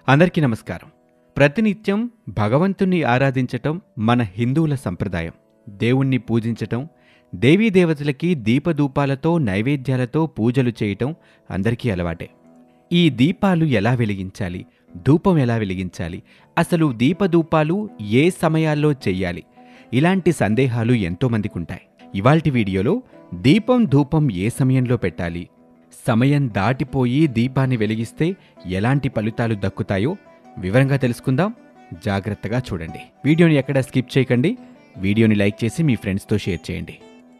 అందరికీ నమస్కారం ప్రతినిత్యం భగవంతుణ్ణి ఆరాధించటం మన హిందువుల సంప్రదాయం దేవుణ్ణి పూజించటం దేవీ దేవతలకి దీపదూపాలతో నైవేద్యాలతో పూజలు చేయటం అందరికీ అలవాటే ఈ దీపాలు ఎలా వెలిగించాలి ధూపం ఎలా వెలిగించాలి అసలు దీపదూపాలు ఏ సమయాల్లో చెయ్యాలి ఇలాంటి సందేహాలు ఎంతోమందికి ఉంటాయి ఇవాల్టి వీడియోలో దీపం ధూపం ఏ సమయంలో పెట్టాలి సమయం దాటిపోయి దీపాన్ని వెలిగిస్తే ఎలాంటి ఫలితాలు దక్కుతాయో వివరంగా తెలుసుకుందాం జాగ్రత్తగా చూడండి వీడియోని ఎక్కడ స్కిప్ చేయకండి వీడియోని లైక్ చేసి మీ ఫ్రెండ్స్తో షేర్ చేయండి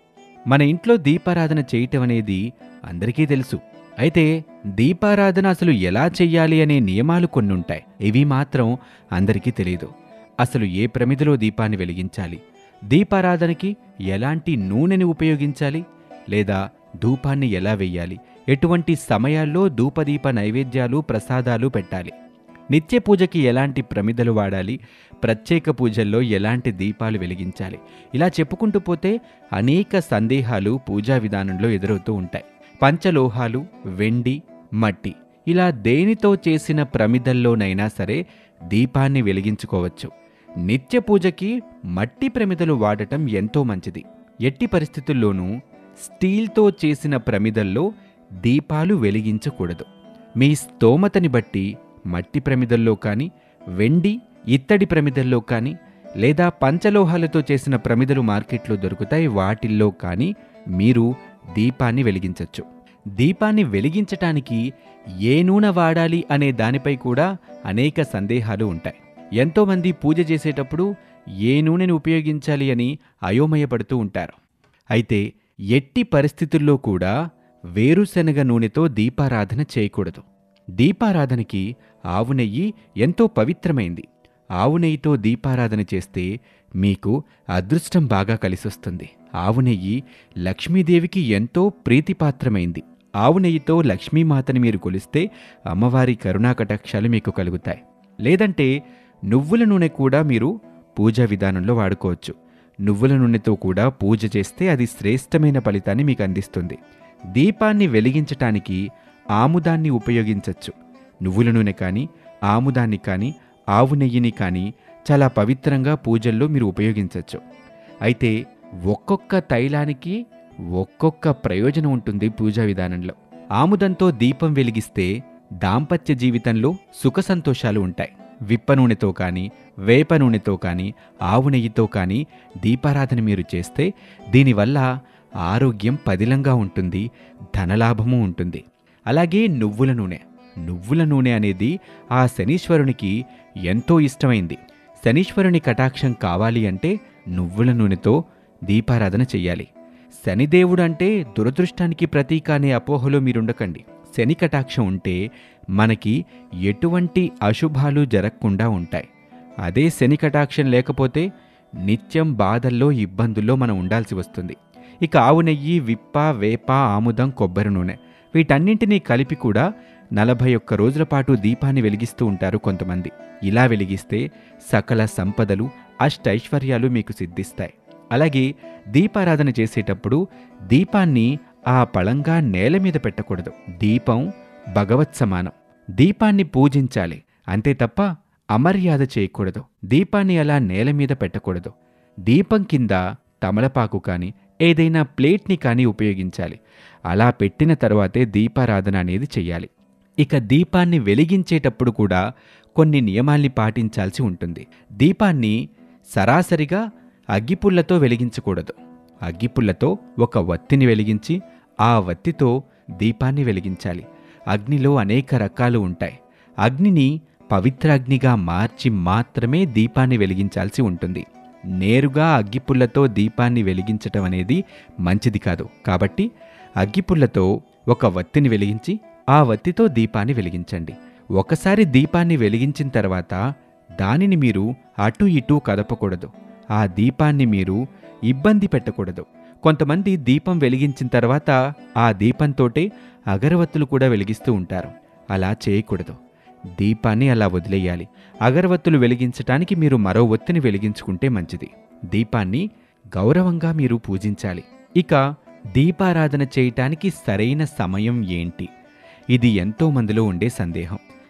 మన ఇంట్లో దీపారాధన చేయటం అనేది అందరికీ తెలుసు అయితే దీపారాధన అసలు ఎలా చెయ్యాలి అనే నియమాలు కొన్నుంటాయి ఇవి మాత్రం అందరికీ తెలియదు అసలు ఏ ప్రమిదిలో దీపాన్ని వెలిగించాలి దీపారాధనకి ఎలాంటి నూనెని ఉపయోగించాలి లేదా ధూపాన్ని ఎలా వెయ్యాలి ఎటువంటి సమయాల్లో ధూపదీప నైవేద్యాలు ప్రసాదాలు పెట్టాలి నిత్య పూజకి ఎలాంటి ప్రమిదలు వాడాలి ప్రత్యేక పూజల్లో ఎలాంటి దీపాలు వెలిగించాలి ఇలా చెప్పుకుంటూ పోతే అనేక సందేహాలు పూజా విధానంలో ఎదురవుతూ ఉంటాయి పంచలోహాలు వెండి మట్టి ఇలా దేనితో చేసిన ప్రమిదల్లోనైనా సరే దీపాన్ని వెలిగించుకోవచ్చు నిత్య పూజకి మట్టి ప్రమిదలు వాడటం ఎంతో మంచిది ఎట్టి పరిస్థితుల్లోనూ స్టీల్తో చేసిన ప్రమిదల్లో దీపాలు వెలిగించకూడదు మీ స్తోమతని బట్టి మట్టి ప్రమిదల్లో కానీ వెండి ఇత్తడి ప్రమిదల్లో కానీ లేదా పంచలోహాలతో చేసిన ప్రమిదలు మార్కెట్లో దొరుకుతాయి వాటిల్లో కానీ మీరు దీపాన్ని వెలిగించవచ్చు దీపాన్ని వెలిగించటానికి ఏ నూనె వాడాలి అనే దానిపై కూడా అనేక సందేహాలు ఉంటాయి ఎంతోమంది పూజ చేసేటప్పుడు ఏ నూనెని ఉపయోగించాలి అని అయోమయపడుతూ ఉంటారు అయితే ఎట్టి పరిస్థితుల్లో కూడా వేరుశనగ నూనెతో దీపారాధన చేయకూడదు దీపారాధనకి ఆవు నెయ్యి ఎంతో పవిత్రమైంది ఆవు నెయ్యితో దీపారాధన చేస్తే మీకు అదృష్టం బాగా కలిసొస్తుంది ఆవు నెయ్యి లక్ష్మీదేవికి ఎంతో ప్రీతిపాత్రమైంది ఆవు నెయ్యితో లక్ష్మీమాతని మీరు కొలిస్తే అమ్మవారి కరుణాకటాక్షాలు మీకు కలుగుతాయి లేదంటే నువ్వుల నూనె కూడా మీరు పూజా విధానంలో వాడుకోవచ్చు నువ్వుల నూనెతో కూడా పూజ చేస్తే అది శ్రేష్టమైన ఫలితాన్ని మీకు అందిస్తుంది దీపాన్ని వెలిగించటానికి ఆముదాన్ని ఉపయోగించవచ్చు నువ్వుల నూనె కానీ ఆముదాన్ని కానీ ఆవు నెయ్యిని కానీ చాలా పవిత్రంగా పూజల్లో మీరు ఉపయోగించవచ్చు అయితే ఒక్కొక్క తైలానికి ఒక్కొక్క ప్రయోజనం ఉంటుంది పూజా విధానంలో ఆముదంతో దీపం వెలిగిస్తే దాంపత్య జీవితంలో సుఖ సంతోషాలు ఉంటాయి విప్ప నూనెతో కానీ వేప నూనెతో కానీ ఆవు నెయ్యితో కానీ దీపారాధన మీరు చేస్తే దీనివల్ల ఆరోగ్యం పదిలంగా ఉంటుంది ధనలాభము ఉంటుంది అలాగే నువ్వుల నూనె నువ్వుల నూనె అనేది ఆ శనీశ్వరునికి ఎంతో ఇష్టమైంది శనీశ్వరుని కటాక్షం కావాలి అంటే నువ్వుల నూనెతో దీపారాధన చెయ్యాలి శనిదేవుడు అంటే దురదృష్టానికి ప్రతీక అనే అపోహలో మీరుండకండి శని కటాక్షం ఉంటే మనకి ఎటువంటి అశుభాలు జరగకుండా ఉంటాయి అదే శని కటాక్షం లేకపోతే నిత్యం బాధల్లో ఇబ్బందుల్లో మనం ఉండాల్సి వస్తుంది ఇక ఆవు నెయ్యి విప్ప వేప ఆముదం కొబ్బరి నూనె వీటన్నింటినీ కలిపి కూడా నలభై ఒక్క రోజుల పాటు దీపాన్ని వెలిగిస్తూ ఉంటారు కొంతమంది ఇలా వెలిగిస్తే సకల సంపదలు అష్టైశ్వర్యాలు మీకు సిద్ధిస్తాయి అలాగే దీపారాధన చేసేటప్పుడు దీపాన్ని ఆ పళంగా నేల మీద పెట్టకూడదు దీపం భగవత్ సమానం దీపాన్ని పూజించాలి అంతే తప్ప అమర్యాద చేయకూడదు దీపాన్ని అలా నేల మీద పెట్టకూడదు దీపం కింద తమలపాకు కానీ ఏదైనా ప్లేట్ని కానీ ఉపయోగించాలి అలా పెట్టిన తర్వాతే దీపారాధన అనేది చెయ్యాలి ఇక దీపాన్ని వెలిగించేటప్పుడు కూడా కొన్ని నియమాల్ని పాటించాల్సి ఉంటుంది దీపాన్ని సరాసరిగా అగ్గిపుల్లతో వెలిగించకూడదు అగ్గిపుల్లతో ఒక వత్తిని వెలిగించి ఆ వత్తితో దీపాన్ని వెలిగించాలి అగ్నిలో అనేక రకాలు ఉంటాయి అగ్నిని పవిత్ర అగ్నిగా మార్చి మాత్రమే దీపాన్ని వెలిగించాల్సి ఉంటుంది నేరుగా అగ్గిపుల్లతో దీపాన్ని వెలిగించటం అనేది మంచిది కాదు కాబట్టి అగ్గిపుల్లతో ఒక వత్తిని వెలిగించి ఆ వత్తితో దీపాన్ని వెలిగించండి ఒకసారి దీపాన్ని వెలిగించిన తర్వాత దానిని మీరు అటు ఇటు కదపకూడదు ఆ దీపాన్ని మీరు ఇబ్బంది పెట్టకూడదు కొంతమంది దీపం వెలిగించిన తర్వాత ఆ దీపంతోటే అగరవత్తులు కూడా వెలిగిస్తూ ఉంటారు అలా చేయకూడదు దీపాన్ని అలా వదిలేయాలి అగరవత్తులు వెలిగించటానికి మీరు మరో ఒత్తిని వెలిగించుకుంటే మంచిది దీపాన్ని గౌరవంగా మీరు పూజించాలి ఇక దీపారాధన చేయటానికి సరైన సమయం ఏంటి ఇది ఎంతో మందిలో ఉండే సందేహం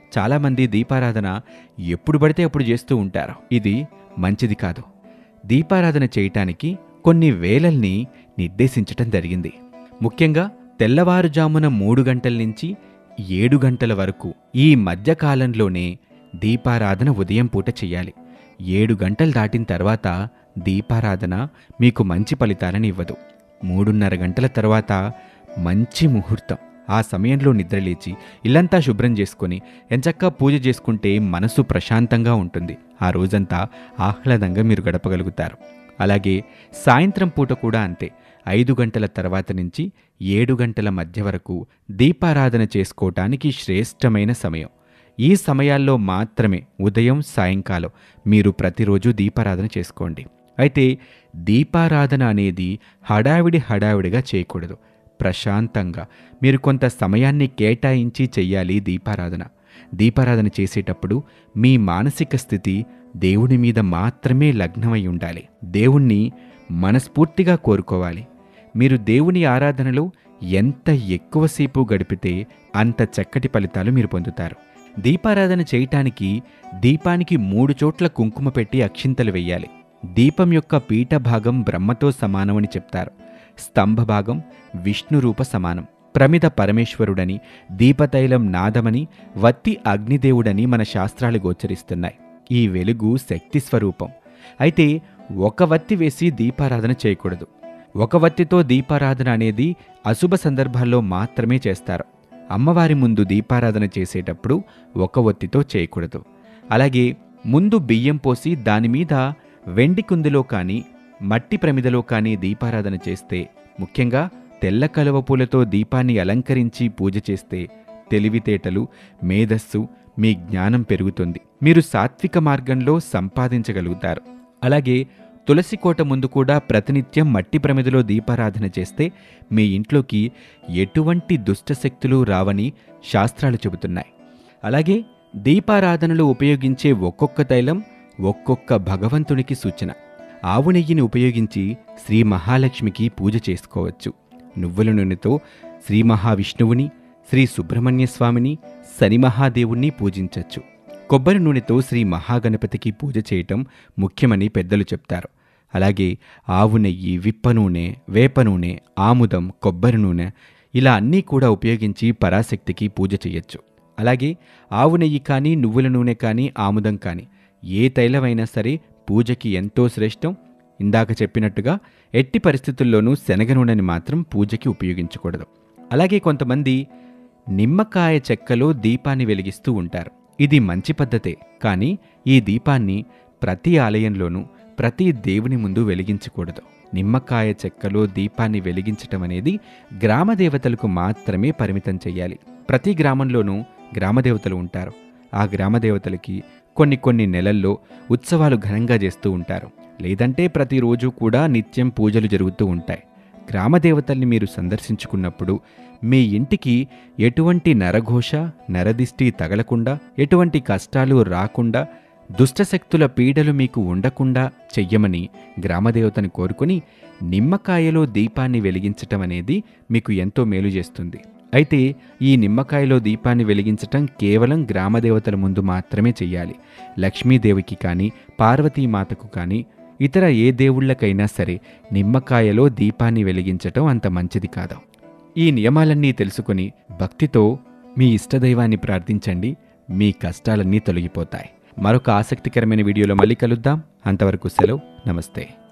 చాలామంది దీపారాధన ఎప్పుడు పడితే అప్పుడు చేస్తూ ఉంటారు ఇది మంచిది కాదు దీపారాధన చేయటానికి కొన్ని వేళల్ని నిర్దేశించటం జరిగింది ముఖ్యంగా తెల్లవారుజామున మూడు గంటల నుంచి ఏడు గంటల వరకు ఈ మధ్యకాలంలోనే దీపారాధన ఉదయం పూట చెయ్యాలి ఏడు గంటలు దాటిన తర్వాత దీపారాధన మీకు మంచి ఫలితాలను ఇవ్వదు మూడున్నర గంటల తర్వాత మంచి ముహూర్తం ఆ సమయంలో నిద్రలేచి ఇల్లంతా శుభ్రం చేసుకొని ఎంచక్కా పూజ చేసుకుంటే మనసు ప్రశాంతంగా ఉంటుంది ఆ రోజంతా ఆహ్లాదంగా మీరు గడపగలుగుతారు అలాగే సాయంత్రం పూట కూడా అంతే ఐదు గంటల తర్వాత నుంచి ఏడు గంటల మధ్య వరకు దీపారాధన చేసుకోవటానికి శ్రేష్టమైన సమయం ఈ సమయాల్లో మాత్రమే ఉదయం సాయంకాలం మీరు ప్రతిరోజు దీపారాధన చేసుకోండి అయితే దీపారాధన అనేది హడావిడి హడావిడిగా చేయకూడదు ప్రశాంతంగా మీరు కొంత సమయాన్ని కేటాయించి చెయ్యాలి దీపారాధన దీపారాధన చేసేటప్పుడు మీ మానసిక స్థితి దేవుని మీద మాత్రమే లగ్నమై ఉండాలి దేవుణ్ణి మనస్ఫూర్తిగా కోరుకోవాలి మీరు దేవుని ఆరాధనలో ఎంత ఎక్కువసేపు గడిపితే అంత చక్కటి ఫలితాలు మీరు పొందుతారు దీపారాధన చేయటానికి దీపానికి మూడు చోట్ల కుంకుమ పెట్టి అక్షింతలు వెయ్యాలి దీపం యొక్క పీఠ భాగం బ్రహ్మతో సమానమని చెప్తారు స్తంభ భాగం విష్ణు రూప సమానం ప్రమిద పరమేశ్వరుడని దీపతైలం నాదమని వత్తి అగ్నిదేవుడని మన శాస్త్రాలు గోచరిస్తున్నాయి ఈ వెలుగు శక్తి స్వరూపం అయితే ఒక వత్తి వేసి దీపారాధన చేయకూడదు ఒక వత్తితో దీపారాధన అనేది అశుభ సందర్భాల్లో మాత్రమే చేస్తారు అమ్మవారి ముందు దీపారాధన చేసేటప్పుడు ఒక ఒత్తితో చేయకూడదు అలాగే ముందు బియ్యం పోసి దానిమీద వెండి కుందిలో కానీ మట్టి ప్రమిదలో కానీ దీపారాధన చేస్తే ముఖ్యంగా తెల్ల కలువ పూలతో దీపాన్ని అలంకరించి పూజ చేస్తే తెలివితేటలు మేధస్సు మీ జ్ఞానం పెరుగుతుంది మీరు సాత్విక మార్గంలో సంపాదించగలుగుతారు అలాగే తులసి కోట ముందు కూడా ప్రతినిత్యం మట్టి ప్రమిదలో దీపారాధన చేస్తే మీ ఇంట్లోకి ఎటువంటి దుష్టశక్తులు రావని శాస్త్రాలు చెబుతున్నాయి అలాగే దీపారాధనలో ఉపయోగించే ఒక్కొక్క తైలం ఒక్కొక్క భగవంతునికి సూచన ఆవు నెయ్యిని ఉపయోగించి శ్రీ మహాలక్ష్మికి పూజ చేసుకోవచ్చు నువ్వుల నూనెతో శ్రీ మహావిష్ణువుని శ్రీ సుబ్రహ్మణ్య స్వామిని శని మహాదేవుణ్ణి పూజించవచ్చు కొబ్బరి నూనెతో శ్రీ మహాగణపతికి పూజ చేయటం ముఖ్యమని పెద్దలు చెప్తారు అలాగే ఆవు నెయ్యి విప్ప నూనె వేప నూనె ఆముదం కొబ్బరి నూనె ఇలా అన్నీ కూడా ఉపయోగించి పరాశక్తికి పూజ చేయొచ్చు అలాగే ఆవు నెయ్యి కానీ నువ్వుల నూనె కానీ ఆముదం కానీ ఏ తైలమైనా సరే పూజకి ఎంతో శ్రేష్టం ఇందాక చెప్పినట్టుగా ఎట్టి పరిస్థితుల్లోనూ శనగ నూనెని మాత్రం పూజకి ఉపయోగించకూడదు అలాగే కొంతమంది నిమ్మకాయ చెక్కలో దీపాన్ని వెలిగిస్తూ ఉంటారు ఇది మంచి పద్ధతే కానీ ఈ దీపాన్ని ప్రతి ఆలయంలోనూ ప్రతి దేవుని ముందు వెలిగించకూడదు నిమ్మకాయ చెక్కలో దీపాన్ని వెలిగించటం అనేది గ్రామ దేవతలకు మాత్రమే పరిమితం చేయాలి ప్రతి గ్రామంలోనూ గ్రామదేవతలు ఉంటారు ఆ గ్రామదేవతలకి కొన్ని కొన్ని నెలల్లో ఉత్సవాలు ఘనంగా చేస్తూ ఉంటారు లేదంటే ప్రతిరోజు కూడా నిత్యం పూజలు జరుగుతూ ఉంటాయి గ్రామదేవతల్ని మీరు సందర్శించుకున్నప్పుడు మీ ఇంటికి ఎటువంటి నరఘోష నరదిష్టి తగలకుండా ఎటువంటి కష్టాలు రాకుండా దుష్టశక్తుల పీడలు మీకు ఉండకుండా చెయ్యమని గ్రామదేవతను కోరుకుని నిమ్మకాయలో దీపాన్ని వెలిగించటం అనేది మీకు ఎంతో మేలు చేస్తుంది అయితే ఈ నిమ్మకాయలో దీపాన్ని వెలిగించటం కేవలం గ్రామదేవతల ముందు మాత్రమే చెయ్యాలి లక్ష్మీదేవికి కానీ పార్వతీమాతకు కానీ ఇతర ఏ దేవుళ్ళకైనా సరే నిమ్మకాయలో దీపాన్ని వెలిగించటం అంత మంచిది కాదు ఈ నియమాలన్నీ తెలుసుకుని భక్తితో మీ ఇష్టదైవాన్ని ప్రార్థించండి మీ కష్టాలన్నీ తొలగిపోతాయి మరొక ఆసక్తికరమైన వీడియోలో మళ్ళీ కలుద్దాం అంతవరకు సెలవు నమస్తే